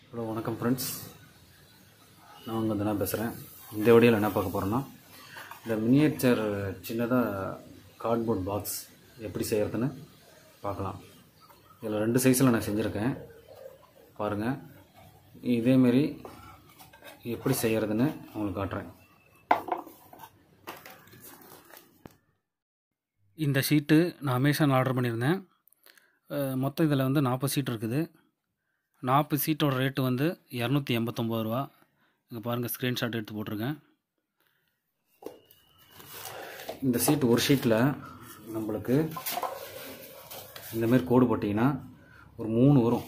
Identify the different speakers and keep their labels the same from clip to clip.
Speaker 1: hello வணக்கம் friends நான் உங்கள் தினா பேசுகிறேன் இந்த வீடியோவில் என்ன பார்க்க போகிறோன்னா இந்த மினியேச்சர் சின்னதாக கார்ட்போர்ட் பாக்ஸ் எப்படி செய்கிறதுன்னு பார்க்கலாம் இதில் ரெண்டு சைஸில் நான் செஞ்சுருக்கேன் பாருங்கள் இதேமாரி எப்படி செய்கிறதுன்னு உங்களுக்கு காட்டுறேன் இந்த ஷீட்டு நான் அமேசான் ஆர்டர் பண்ணியிருந்தேன் அஹ் மொத்தம் இதில் வந்து நாற்பது சீட் இருக்குது நாற்பது சீட்டோட ரேட்டு வந்து இரநூத்தி எண்பத்தொம்போது ரூபா இங்கே பாருங்கள் ஸ்க்ரீன்ஷாட் எடுத்து போட்டிருக்கேன் இந்த சீட் ஒரு ஷீட்டில் நம்மளுக்கு இந்தமாரி கோடு போட்டிங்கன்னா ஒரு மூணு வரும்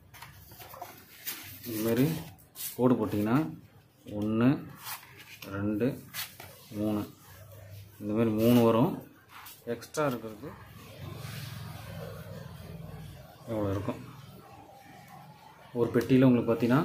Speaker 1: இந்தமாரி கோடு போட்டிங்கன்னா ஒன்று ரெண்டு மூணு இந்தமாரி மூணு வரும் எக்ஸ்ட்ரா இருக்கிறது எவ்வளோ இருக்கும் ஒரு பெட்டியில் உங்களுக்கு பார்த்தீங்கன்னா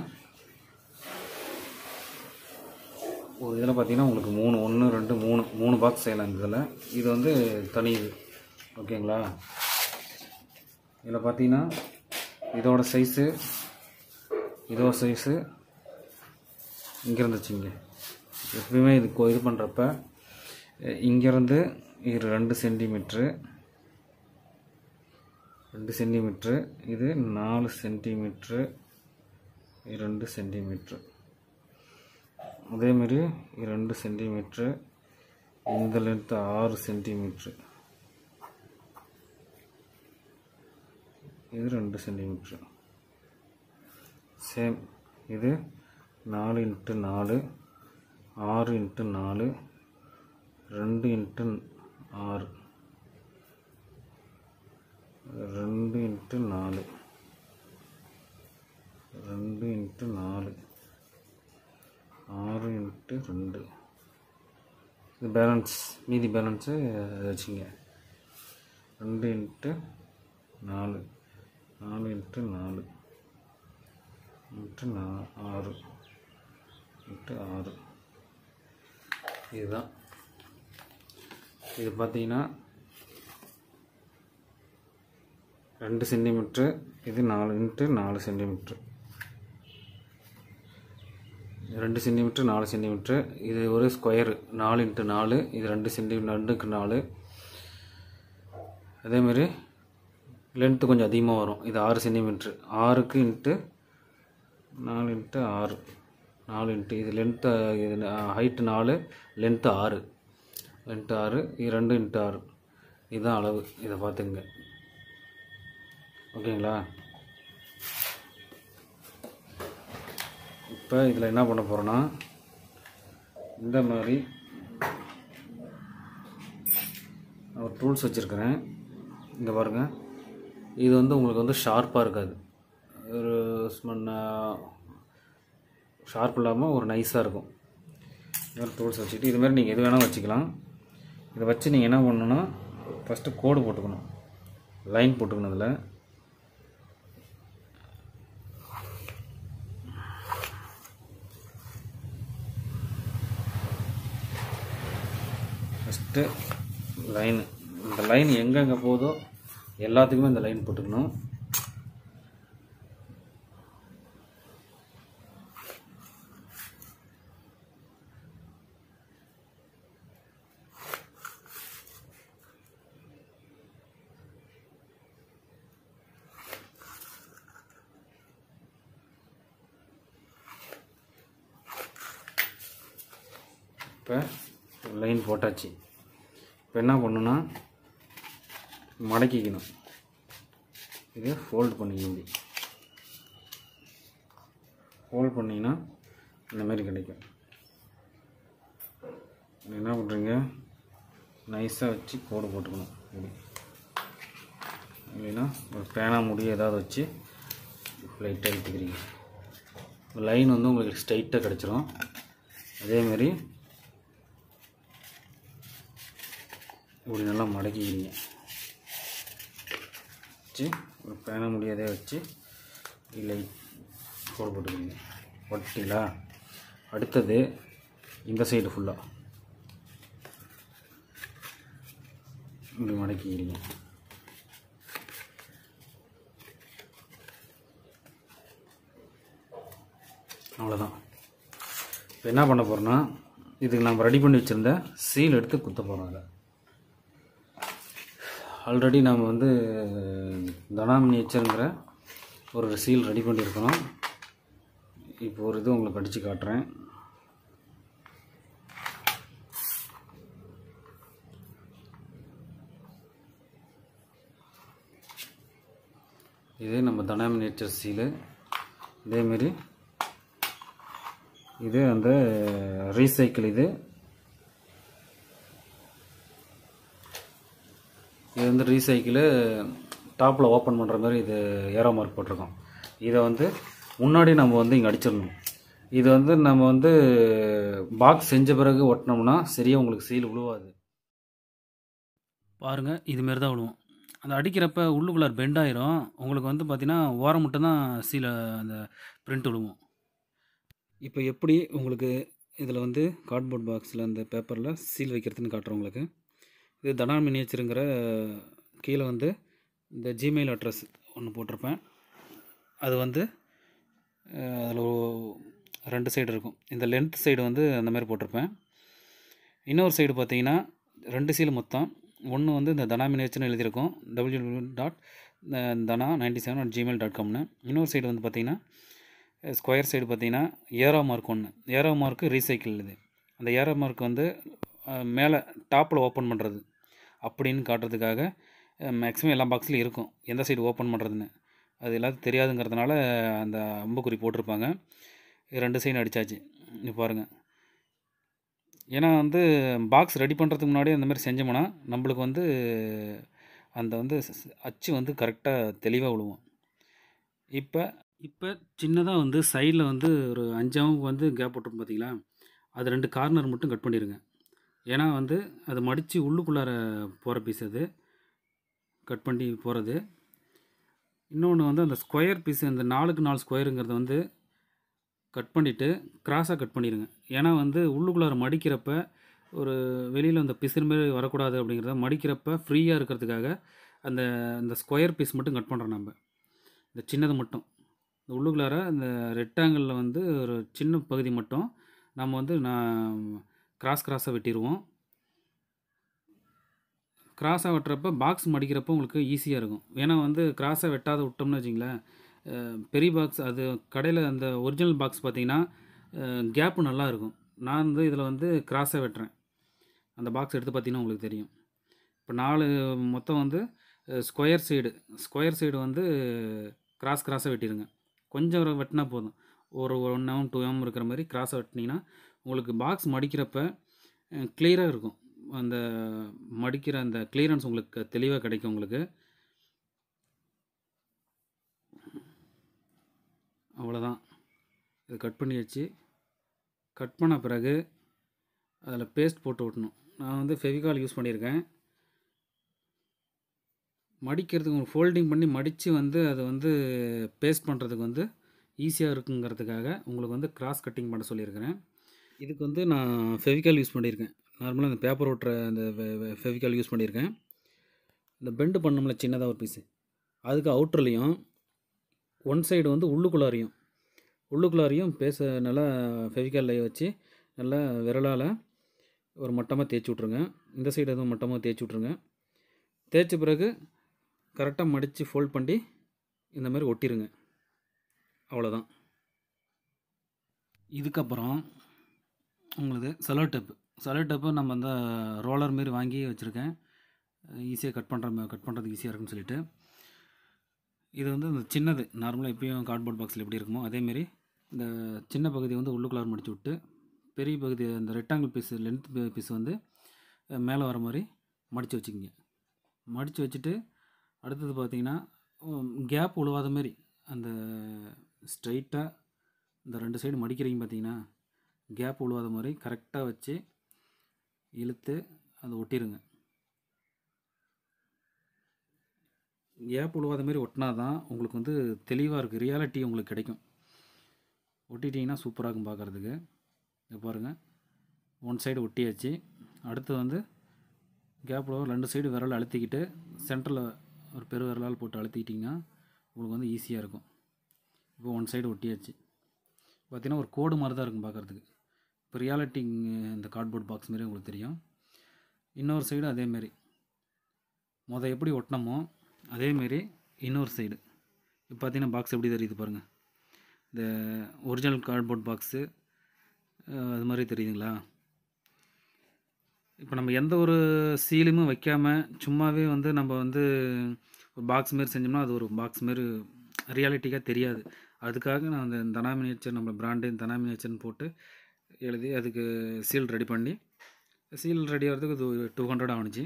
Speaker 1: ஒரு இதில் பார்த்தீங்கன்னா உங்களுக்கு மூணு ஒன்று ரெண்டு மூணு மூணு பாக்ஸ் செய்யலாம் இந்த இதில் இது வந்து தனி இது ஓகேங்களா இதில் பார்த்தீங்கன்னா இதோட சைஸு இதோட சைஸு இங்கே இருந்துச்சுங்க எப்பயுமே இது கொ- இது பண்ணுறப்ப இங்கேருந்து இது ரெண்டு சென்டிமீட்ரு ரெண்டு சென்டிமீட்ரு இது நாலு சென்டிமீட்ரு இது ரெண்டு சென்டிமீட்ரு அதேமாரி இது ரெண்டு சென்டிமீட்ரு இந்த லென்த்து ஆறு சென்டிமீட்ரு இது ரெண்டு சென்டிமீட்ரு சேம் இது நாலு இன்ட்டு நாலு ஆறு இன்ட்டு நாலு ரெண்டு இன்ட்டு ஆறு ரெண்டு இன்ட்டு நாலு ரெண்டு இன்ட்டு நாலு ஆறு இன்ட்டு ரெண்டு இது பேலன்ஸ் மீதி பேலன்ஸு வச்சுங்க ரெண்டு இன்ட்டு நாலு நாலு இன்ட்டு நாலு இன்ட்டு நா ஆறு இன்ட்டு ஆறு இதுதான் இது பார்த்தீங்கன்னா ரெண்டு சென்டிமீட்ரு இது நாலு இன்ட்டு நாலு சென்டிமீட்ரு ரெண்டு சென்டிமீட்ரு நாலு சென்டிமீட்ரு இது ஒரு ஸ்கொயரு நாலு இன்ட்டு நாலு இது ரெண்டு சென்டி ரெண்டுக்கு நாலு அதேமாரி லென்த்து கொஞ்சம் அதிகமாக வரும் இது ஆறு சென்டிமீட்ரு ஆறுக்கு இன்ட்டு நாலு இன்ட்டு ஆறு நாலு இன்ட்டு இது லென்த்து இது ஹைட்டு நாலு லென்த்து ஆறு லென்த்து ஆறு இது ரெண்டு இன்ட்டு ஆறு இதுதான் அளவு இதை பார்த்துங்க ஓகேங்களா இப்போ இதில் என்ன பண்ண போகிறோன்னா இந்த மாதிரி நான் ஒரு டூல்ஸ் வச்சுருக்கிறேன் இங்கே பாருங்கள் இது வந்து உங்களுக்கு வந்து ஷார்ப்பாக இருக்காது ஒரு ஷார்ப் இல்லாமல் ஒரு நைஸாக இருக்கும் இந்த மாதிரி டூல்ஸ் வச்சுக்கிட்டு இது மாதிரி நீங்கள் எது வேணால் வச்சுக்கலாம் இதை வச்சு நீங்கள் என்ன பண்ணணுன்னா ஃபஸ்ட்டு கோடு போட்டுக்கணும் லைன் போட்டுக்கணும் இதில் ஃபஸ்ட்டு லைன் இந்த லைன் எங்கெங்கே போதோ எல்லாத்துக்குமே இந்த லைன் போட்டுக்கணும் இப்போ லைன் போட்டாச்சு இப்போ என்ன பண்ணணும்னா மடக்கிக்கணும் இதை ஃபோல்ட் பண்ணிக்கணும் ஃபோல்ட் பண்ணிங்கன்னா இந்த மாதிரி கிடைக்கும் இது என்ன பண்ணுறீங்க நைஸாக வச்சு கோடு போட்டுக்கணும் இப்படி இல்லைன்னா ஒரு பேனா முடி ஏதாவது வச்சு லைட்டாக இழுத்துக்கிறீங்க லைன் வந்து உங்களுக்கு ஸ்ட்ரைட்டாக கிடச்சிரும் அதேமாரி இப்படி நல்லா மடக்கிக்கிறீங்க வச்சு ஒரு பேன முடியாதே வச்சு இல்லை கோடு போட்டுக்கிறீங்க போட்டிங்களா அடுத்தது இந்த சைடு ஃபுல்லாக இப்படி மடக்கிக்கிறீங்க அவ்வளோதான் இப்போ என்ன பண்ண போகிறோன்னா இதுக்கு நம்ம ரெடி பண்ணி வச்சுருந்த சீல் எடுத்து குத்த போகிறோம் அதை ஆல்ரெடி நம்ம வந்து தனாமினேச்சருங்கிற ஒரு சீல் ரெடி பண்ணியிருக்கோம் இப்போ ஒரு இது உங்களுக்கு அடித்து காட்டுறேன் இதே நம்ம தனாமினேச்சர் சீலு இதேமாரி இது அந்த ரீசைக்கிள் இது இது வந்து ரீசைக்கிளு டாப்பில் ஓப்பன் பண்ணுற மாதிரி இது ஏரோ மார்க் போட்டிருக்கோம் இதை வந்து முன்னாடி நம்ம வந்து இங்கே அடிச்சிடணும் இது வந்து நம்ம வந்து பாக்ஸ் செஞ்ச பிறகு ஒட்டினோம்னா சரியாக உங்களுக்கு சீல் விழுவாது பாருங்கள் இதுமாரி தான் விழுவும் அந்த அடிக்கிறப்ப உள்ளுக்குள்ளார் பெண்ட் ஆயிரும் உங்களுக்கு வந்து பார்த்தீங்கன்னா ஓரம் மட்டும்தான் சீலை அந்த பிரிண்ட் விழுவும் இப்போ எப்படி உங்களுக்கு இதில் வந்து கார்ட்போர்ட் பாக்ஸில் அந்த பேப்பரில் சீல் வைக்கிறதுன்னு காட்டுறேன் உங்களுக்கு இது தனா மினியேச்சருங்கிற கீழே வந்து இந்த ஜிமெயில் அட்ரஸ் ஒன்று போட்டிருப்பேன் அது வந்து அதில் ரெண்டு சைடு இருக்கும் இந்த லென்த் சைடு வந்து அந்த மாதிரி போட்டிருப்பேன் இன்னொரு சைடு பார்த்தீங்கன்னா ரெண்டு சீல் மொத்தம் ஒன்று வந்து இந்த தனா மினியேச்சர்னு எழுதியிருக்கும் W dot Dhana ninety seven at Gmail dot காம்னு இன்னொரு சைடு வந்து பார்த்தீங்கன்னா ஸ்கொயர் சைடு பார்த்தீங்கன்னா ஏரோ மார்க் ஒன்று ஏரோ மார்க்கு ரீசைக்கிள் இது அந்த ஏரோ மார்க் வந்து மேலே டாப்பில் ஓப்பன் பண்ணுறது அப்படின்னு காட்டுறதுக்காக மேக்ஸிமம் எல்லா பாக்ஸ்லையும் இருக்கும் எந்த சைடு ஓப்பன் பண்ணுறதுன்னு அது எல்லாத்துக்கும் தெரியாதுங்கிறதுனால அந்த அம்புக்குறி போட்டிருப்பாங்க இது ரெண்டு சைடு அடித்தாச்சு இங்கே பாருங்கள் ஏன்னா வந்து பாக்ஸ் ரெடி பண்ணுறதுக்கு முன்னாடி அந்த மாதிரி செஞ்சோம்னா நம்மளுக்கு வந்து அந்த வந்து அச்சு வந்து கரெக்டாக தெளிவாக விழுவோம் இப்போ இப்போ சின்னதாக வந்து சைடில் வந்து ஒரு அஞ்சாவும் வந்து கேப் விட்டுரும் பார்த்தீங்களா அது ரெண்டு கார்னர் மட்டும் கட் பண்ணிடுங்க ஏன்னா வந்து அது மடித்து உள்ளுக்குள்ளார போகிற பீஸ் அது கட் பண்ணி போகிறது இன்னொன்று வந்து அந்த ஸ்கொயர் பீஸ் அந்த நாலுக்கு நாலு ஸ்கொயருங்கிறத வந்து கட் பண்ணிவிட்டு கிராஸாக கட் பண்ணிடுங்க ஏன்னா வந்து உள்ளுக்குள்ளார மடிக்கிறப்ப ஒரு வெளியில் அந்த பிசுறு மாரி வரக்கூடாது அப்படிங்கிறத மடிக்கிறப்ப ஃப்ரீயாக இருக்கிறதுக்காக அந்த அந்த ஸ்கொயர் பீஸ் மட்டும் கட் பண்ணுறோம் நம்ம இந்த சின்னது மட்டும் இந்த உள்ளுக்குள்ளார அந்த ரெக்டாங்கிளில் வந்து ஒரு சின்ன பகுதி மட்டும் நம்ம வந்து நான் கிராஸ் கிராஸாக வெட்டிடுவோம் கிராஸாக வெட்டுறப்ப பாக்ஸ் மடிக்கிறப்போ உங்களுக்கு ஈஸியாக இருக்கும் ஏன்னா வந்து கிராஸாக வெட்டாத விட்டோம்னு வச்சிங்களேன் பெரிய பாக்ஸ் அது கடையில் அந்த ஒரிஜினல் பாக்ஸ் பார்த்தீங்கன்னா கேப்பு நல்லா இருக்கும் நான் வந்து இதில் வந்து கிராஸாக வெட்டுறேன் அந்த பாக்ஸ் எடுத்து பார்த்தீங்கன்னா உங்களுக்கு தெரியும் இப்போ நாலு மொத்தம் வந்து ஸ்கொயர் சைடு ஸ்கொயர் சைடு வந்து கிராஸ் கிராஸாக வெட்டிடுங்க கொஞ்சம் வெட்டினா போதும் ஒரு ஒன் எம் டூ எம் இருக்கிற மாதிரி கிராஸாக வெட்டினீங்கன்னா உங்களுக்கு பாக்ஸ் மடிக்கிறப்ப கிளியராக இருக்கும் அந்த மடிக்கிற அந்த கிளியரன்ஸ் உங்களுக்கு தெளிவாக கிடைக்கும் உங்களுக்கு அவ்வளோதான் இது கட் பண்ணி வச்சு கட் பண்ண பிறகு அதில் பேஸ்ட் போட்டு விட்டணும் நான் வந்து ஃபெவிகால் யூஸ் பண்ணியிருக்கேன் மடிக்கிறதுக்கு உங்களுக்கு ஃபோல்டிங் பண்ணி மடித்து வந்து அதை வந்து பேஸ்ட் பண்ணுறதுக்கு வந்து ஈஸியாக இருக்குங்கிறதுக்காக உங்களுக்கு வந்து கிராஸ் கட்டிங் பண்ண சொல்லியிருக்கிறேன் இதுக்கு வந்து நான் ஃபெவிகால் யூஸ் பண்ணியிருக்கேன் நார்மலாக அந்த பேப்பர் ஓட்டுற அந்த ஃபெவிகால் யூஸ் பண்ணியிருக்கேன் இந்த பெண்டு பண்ணோம்ல சின்னதாக ஒரு பீஸு அதுக்கு அவுட்டர்லேயும் ஒன் சைடு வந்து உள்ளுக்குள்ளாரையும் உள்ளுக்குள்ளாரையும் பேச நல்லா ஃபெவிகாலில் வச்சு நல்லா விரலால் ஒரு மட்டமாக தேய்ச்சி விட்ருங்க இந்த சைடு எதுவும் மட்டமாக தேய்ச்சி விட்ருங்க தேய்ச்ச பிறகு கரெக்டாக மடித்து ஃபோல்ட் பண்ணி இந்த மாதிரி ஒட்டிடுங்க அவ்வளோதான் இதுக்கப்புறம் உங்களுக்கு செலோ டேப்பு செலோ டேப்பு நம்ம அந்த ரோலர் மாரி வாங்கி வச்சுருக்கேன் ஈஸியாக கட் பண்ணுற கட் பண்ணுறதுக்கு ஈஸியாக இருக்குன்னு சொல்லிட்டு இது வந்து இந்த சின்னது நார்மலாக எப்பயும் கார்ட்போர்ட் பாக்ஸில் எப்படி இருக்குமோ அதேமாரி இந்த சின்ன பகுதி வந்து உள்ளுக்குள்ளார மடித்து விட்டு பெரிய பகுதி அந்த ரெக்டாங்கிள் பீஸ் லென்த் பீஸ் வந்து மேலே வர மாதிரி மடித்து வச்சுக்கிங்க மடித்து வச்சுட்டு அடுத்தது பார்த்தீங்கன்னா கேப் உழுவாத மாதிரி அந்த ஸ்ட்ரைட்டாக இந்த ரெண்டு சைடு மடிக்கிறீங்க பார்த்தீங்கன்னா கேப் உழுவாத மாதிரி கரெக்டாக வச்சு இழுத்து அதை ஒட்டிடுங்க கேப் உழுவாத மாதிரி ஒட்டினா தான் உங்களுக்கு வந்து தெளிவாக இருக்குது ரியாலிட்டி உங்களுக்கு கிடைக்கும் ஒட்டிட்டிங்கன்னா சூப்பராக இருக்கும் பார்க்குறதுக்கு இங்கே பாருங்கள் ஒன் சைடு ஒட்டியாச்சு அடுத்து வந்து கேப்பில் ரெண்டு சைடு விரல் அழுத்திக்கிட்டு சென்டரில் ஒரு பெரு விரலால் போட்டு அழுத்திக்கிட்டிங்கன்னா உங்களுக்கு வந்து ஈஸியாக இருக்கும் இப்போ ஒன் சைடு ஒட்டியாச்சு பார்த்தீங்கன்னா ஒரு கோடு மாதிரி தான் இருக்கும் பார்க்குறதுக்கு இப்போ ரியாலிட்டி இந்த கார்ட்போர்ட் பாக்ஸ் மாரி உங்களுக்கு தெரியும் இன்னொரு சைடு அதேமாரி மொதல் எப்படி ஒட்டினமோ அதேமாரி இன்னொரு சைடு இப்போ பார்த்தீங்கன்னா பாக்ஸ் எப்படி தெரியுது பாருங்கள் இந்த ஒரிஜினல் கார்ட்போர்ட் பாக்ஸு அது மாதிரி தெரியுதுங்களா இப்போ நம்ம எந்த ஒரு சீலுமே வைக்காமல் சும்மாவே வந்து நம்ம வந்து ஒரு பாக்ஸ் மாரி செஞ்சோம்னா அது ஒரு பாக்ஸ் மாரி ரியாலிட்டிக்காக தெரியாது அதுக்காக நான் அந்த தனாமினேச்சர் நம்ம பிராண்டு தனாமினேச்சர்னு போட்டு எழுதி அதுக்கு சீல் ரெடி பண்ணி சீல் ரெடி ஆகிறதுக்கு இது டூ ஹண்ட்ரட் ஆணுச்சு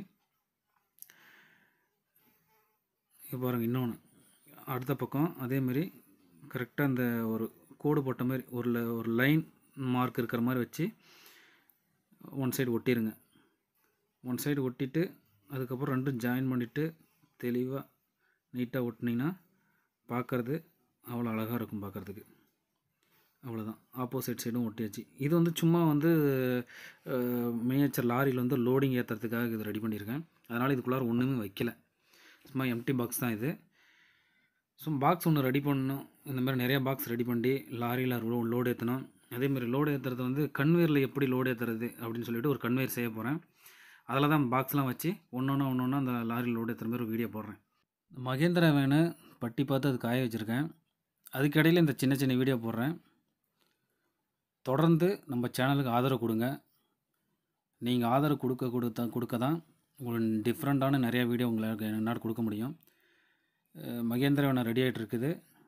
Speaker 1: இப்போ பாருங்கள் இன்னொன்று அடுத்த பக்கம் அதேமாரி கரெக்டாக அந்த ஒரு கோடு போட்ட மாதிரி ஒரு ல- ஒரு லைன் மார்க் இருக்கிற மாதிரி வச்சு ஒன் சைடு ஒட்டிடுங்க ஒன் சைடு ஒட்டிட்டு அதுக்கப்புறம் ரெண்டும் ஜாயின் பண்ணிவிட்டு தெளிவாக நீட்டாக ஒட்டினீங்கன்னா பார்க்குறது அவ்வளோ அழகாக இருக்கும் பார்க்குறதுக்கு அவ்வளோதான் ஆப்போசிட் சைடும் ஒட்டியாச்சு இது வந்து சும்மா வந்து மினியேச்சர் லாரியில் வந்து லோடிங் ஏற்றுறதுக்காக இது ரெடி பண்ணியிருக்கேன் அதனால் இதுக்குள்ளார ஒன்றுமே வைக்கல சும்மா எம்டி பாக்ஸ் தான் இது ஸோ பாக்ஸ் ஒன்று ரெடி பண்ணணும் இந்த மாதிரி நிறைய பாக்ஸ் ரெடி பண்ணி லாரியில் லோ லோடு ஏற்றணும் அதேமாதிரி லோடு ஏற்றுறது வந்து கன்வேயரில் எப்படி லோடு ஏற்றுறது அப்படின்னு சொல்லிட்டு ஒரு கன்வேயர் செய்ய போகிறேன் அதில் தான் பாக்ஸ்லாம் வச்சு ஒன்று ஒன்று ஒன்று ஒன்று அந்த லாரியில் லோடு ஏற்றுற மாதிரி ஒரு வீடியோ போடுறேன் மகேந்திரா வேனு பட்டி பார்த்து அது காய வச்சுருக்கேன் அதுக்கிடையில் இந்த சின்ன சின்ன வீடியோ போடுறேன் தொடர்ந்து நம்ம சேனலுக்கு ஆதரவு கொடுங்க நீங்கள் ஆதரவு கொடுக்க கொடுத்தா கொடுக்க தான் உங்களுக்கு டிஃப்ரெண்ட்டான நிறைய வீடியோ உங்களுக்கு என்னால் கொடுக்க முடியும் அஹ் மகேந்திரா வேணா ரெடி ஆகிட்டு இருக்குது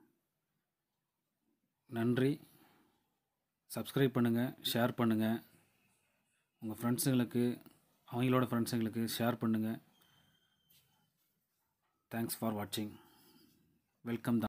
Speaker 1: நன்றி சப்ஸ்கிரைப் பண்ணுங்கள் ஷேர் பண்ணுங்கள் உங்கள் ஃப்ரெண்ட்ஸுங்களுக்கு அவங்களோட ஃப்ரெண்ட்ஸுங்களுக்கு ஷேர் பண்ணுங்கள் தேங்க்ஸ் ஃபார் வாட்சிங் வெல்கம் தான்